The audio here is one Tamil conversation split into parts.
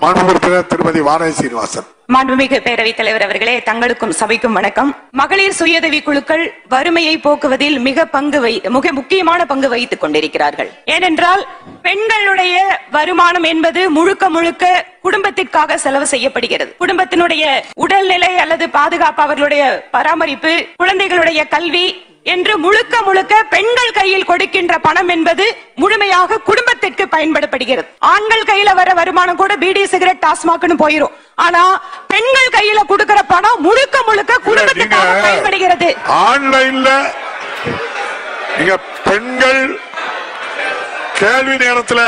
மாண்பு உறுப்பினர் திருமதி வானதி சீனிவாசன் மாண்புமிகு பேரவைத் தலைவர் அவர்களே தங்களுக்கும் சபைக்கும் வணக்கம் மகளிர் சுயதவி குழுக்கள் வறுமையை போக்குவதில் மிக பங்கு வை மிக முக்கியமான பங்கு வகித்துக் கொண்டிருக்கிறார்கள் ஏனென்றால் பெண்களுடைய வருமானம் என்பது முழுக்க முழுக்க குடும்பத்திற்காக செலவு செய்யப்படுகிறது குடும்பத்தினுடைய உடல்நிலை அல்லது பாதுகாப்பு அவர்களுடைய பராமரிப்பு குழந்தைகளுடைய கல்வி என்று முழுக்க முழுக்க பெண்கள் கையில் கொடுக்கின்ற பணம் என்பது முழுமையாக குடும்பத்திற்கு பயன்படுத்தப்படுகிறது ஆண்கள் கையில வர வருமானம் கூட பீடி சிகரெட் டாஸ்மாக்னு போயிரும் ஆனா பெண்கள் கையில கொடுக்கிற பணம் முழுக்க முழுக்க குடும்பத்துக்காக பயன்படுகிறது ஆன்லைன்ல நீங்க பெண்கள் கேள்வி நேரத்துல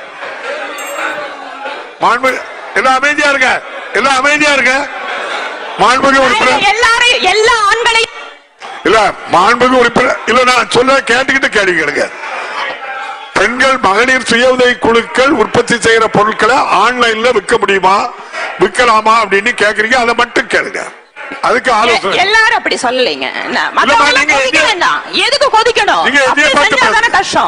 மாண்பு எல்லாம் அமைதியா இருங்க எல்லாம் அமைதியா இருங்க மாண்புமிகு உறுப்பினர் எல்லாரும் எல்லா ஆண்களையும் இல்ல மாண்புமிகு உறுப்பினர் இல்ல நான் சொல்ல கேட்டுக்கிட்டு கேள்வி கேளுங்க பெண்கள் மகளிர் சுய உதவி குழுக்கள் உற்பத்தி செய்யற பொருட்களை ஆன்லைன்ல விற்க முடியுமா விற்கலாமா அப்படின்னு கேக்குறீங்க அதை மட்டும் கேளுங்க அதுக்கு ஆலோசனை எல்லாரும் அப்படி சொல்லலைங்க என்ன, இல்லம்மா, மத்தவங்க நீங்க கொதிக்க எதைய- வேண்டாம் எதுக்கு கொதிக்கணும் நீங்க எதைய அப்படி பார்த்து செஞ்சா தானே பேசுங்க. கஷ்டம்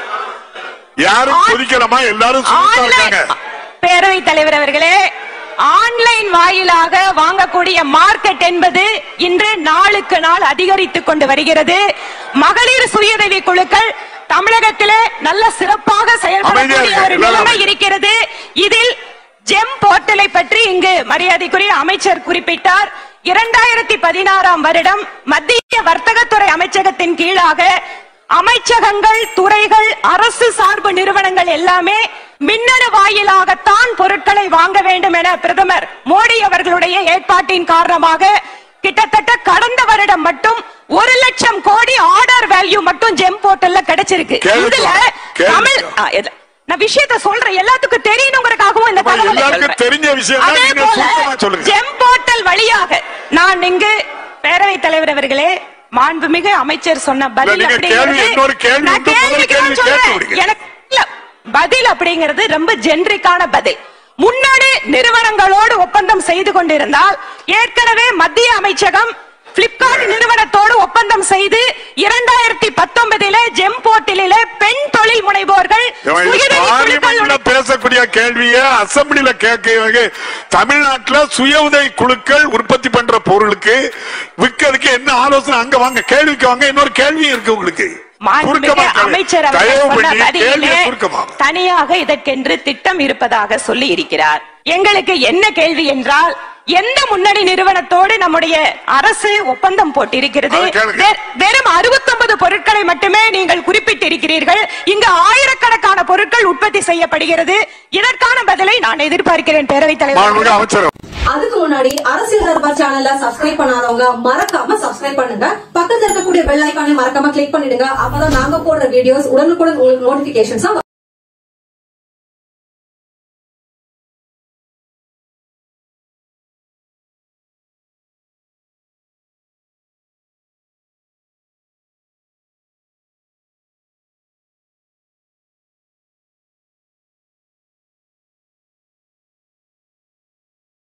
யாரும் ஆன்- கொதிக்கலாமா எல்லாரும் சுத்தமா இருக்காங்க ஆன்லைன் பேரவைத் தலைவர் அவர்களே ஆன்லைன் வாயிலாக வாங்கக்கூடிய மார்க்கெட் என்பது இன்று நாளுக்கு நாள் அதிகரித்துக் கொண்டு வருகிறது மகளிர் சுயதவி குழுக்கள் தமிழகத்திலே நல்ல சிறப்பாக செயல்படக்கூடிய அமைதியா ஒரு இருங்க, நிலைமை எல்லாரும். இருக்கிறது இதில் ஜெம் போர்ட்டலை பற்றி இங்கு மரியாதைக்குரிய அமைச்சர் குறிப்பிட்டார் இரண்டாயிரத்தி பதினாறாம் வருடம் மத்திய வர்த்தகத்துறை அமைச்சகத்தின் கீழாக அமைச்சகங்கள் துறைகள் அரசு சார்பு நிறுவனங்கள் எல்லாமே மின்னணு வாயிலாகத்தான் பொருட்களை வாங்க வேண்டும் என பிரதமர் மோடி அவர்களுடைய ஏற்பாட்டின் காரணமாக கிட்டத்தட்ட கடந்த வருடம் மட்டும் ஒரு லட்சம் கோடி ஆர்டர் வேல்யூ மட்டும் ஜெம் போர்ட்டல்ல கிடைச்சிருக்கு கேள்வி இதுல கேள்வி தமிழ் ஆ, இது- நான் விஷயத்த சொல்றேன் எல்லாத்துக்கும் தெரியணுங்கிறதுக்காகவும் இந்த அப்ப தகவலை எல்லாருக்கும் சொல்றேன். தெரிஞ்ச விஷயம் தான் அதே நீங்க போல சுருக்கமா சொல்லுங்க. ஜெம் போர்ட்டல் வழியாக நான் இங்கு பேரவைத் தலைவர் அவர்களே மாண்புமிகு அமைச்சர் சொன்ன பதில் நீங்க அப்படிங்கிறது கேள்வி, இன்னொரு கேள்வி நான் உண்டு, முதல் கேள்விக்கு கேள்வி தான் சொல்றேன். கேட்டு விடுங்க. எனக்கு இல்ல, பதில் அப்படிங்கிறது ரொம்ப ஜென்ரிக்கான பதில் முன்னணி நிறுவனங்களோடு ஒப்பந்தம் செய்து கொண்டிருந்தால் ஏற்கனவே மத்திய அமைச்சகம் பிளிப்கார்ட் நிறுவனத்தோடு ஒப்பந்தம் செய்து இரண்டாயிரத்தி பத்தொன்பதிலே ஜெம் போர்ட்டலிலே பெண் தொழில் முனைவோர்கள் இவன் இது சுயதவி பார்லிமெண்ட்ல குழுக்களுடைய பேசக்கூடிய கேள்விய அசம்பிளில கேட்க தமிழ்நாட்டுல சுய உதவி குழுக்கள் உற்பத்தி பண்ற பொருளுக்கு விற்கிறதுக்கு என்ன ஆலோசனை அங்க வாங்க கேள்விக்கு வாங்க இன்னொரு கேள்வி இருக்கு உங்களுக்கு மாண்புமிகு சுருக்கமா கேளுங்க. அமைச்சர் அவர்கள் தயவு சொன்ன பண்ணி பதிலிலே கேள்வியை சுருக்கமா தனியாக இதற்கென்று திட்டம் இருப்பதாக சொல்லி இருக்கிறார் எங்களுக்கு என்ன கேள்வி என்றால் எந்த முன்னணி நிறுவனத்தோடு நம்முடைய அரசு ஒப்பந்தம் போட்டிருக்கிறது அதை கேளுங்க. வெ- வெறும் 69 பொருட்களை மட்டுமே நீங்கள் குறிப்பிட்டிருக்கிறீர்கள் இங்கு ஆயிரக்கணக்கான பொருட்கள் உற்பத்தி செய்யப்படுகிறது இதற்கான பதிலை நான் எதிர்பார்க்கிறேன் பேரவைத் மாண்புமிகு தலைவர் அமைச்சர் அதுக்கு முன்னாடி அரசியல் தர்பார் சேனல்ல சப்ஸ்கிரைப் பண்ணாதவங்க மறக்காம சப்ஸ்கிரைப் பண்ணுங்க பக்கத்துல இருக்கக்கூடிய பெல் ஐக்கானை மறக்காம கிளிக் பண்ணிடுங்க அப்பதான் நாங்க போடுற வீடியோஸ் உடனுக்குடன் உங்களுக்கு நோட்டிபிகேஷன்ஸா